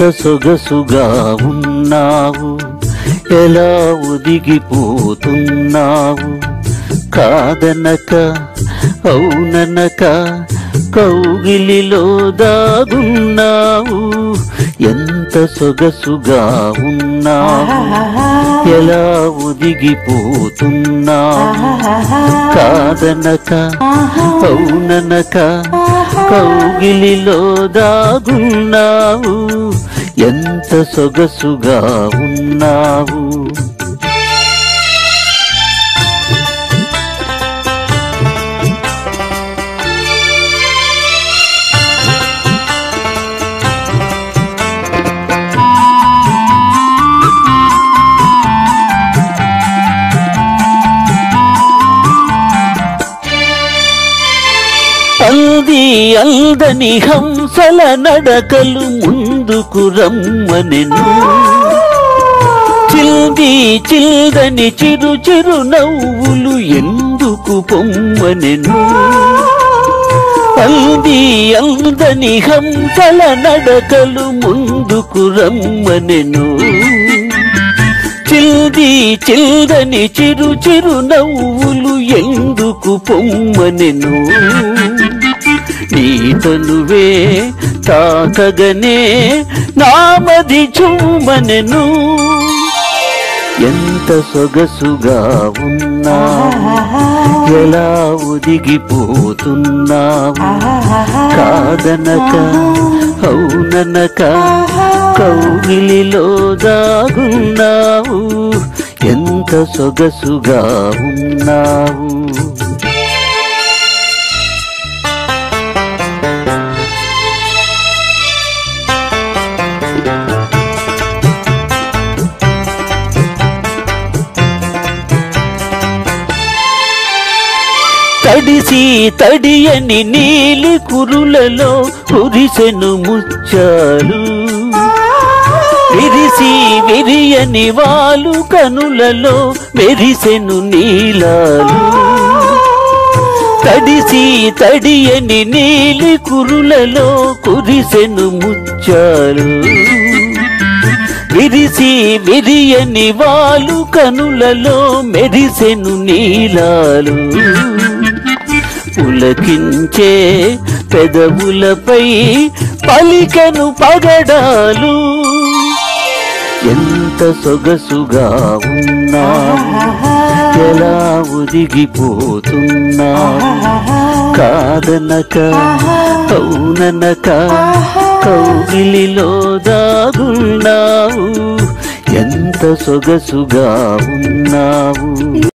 సొగసుగా ఉన్నావు ఎలా ఒదిగిపోతున్నావు కాదనక అవుననక కౌగిలిలో దాగున్నావు ఎంత సొగసుగా ఉన్నావు ఎలా ఒదిగిపోతున్నావు కాదనక అవుననక కౌగిలిలో దాగున్నావు ఎంత సొగసుగా ఉన్నావు అంది అందని హంసల నడకలు ముందుకు రమ్మనెను చిల్ది చిల్దని చిరు చిరు నవ్వులు ఎందుకు పొమ్మనెను అంది అందని హంసల నడకలు ముందుకు రమ్మనెను చిల్ది చిల్దని చిరు చిరు నవ్వులు ఎందుకు పొమ్మనెను నీ తనువే తాకగనే నామది చుమ్మనెను ఎంత సొగసుగా ఉన్నావు ఎలా ఒదిగిపోతున్నావు కాదనక అవుననక కౌగిలిలో దాగున్నావు ఎంత సొగసుగా ఉన్నావు తడిసి తడియని నీలి కురులలో కురిసెను ముచ్చాలు విరిసి విరియని వాలు కనులలో మెరిసెను నీలాలు తడిసి తడియని నీలి కురులలో కురిసెను ముచ్చాలు విరిసి విరియని వాలు కనులలో మెరిసెను నీలాలు పులకించే పెదవులపై పలికను పగడాలు ఎంత సొగసుగా ఉన్నావు ఎలా ఒదిగిపోతున్నావు కాదనక అవుననక కౌగిలిలో దాగున్నావు ఎంత సొగసుగా ఉన్నావు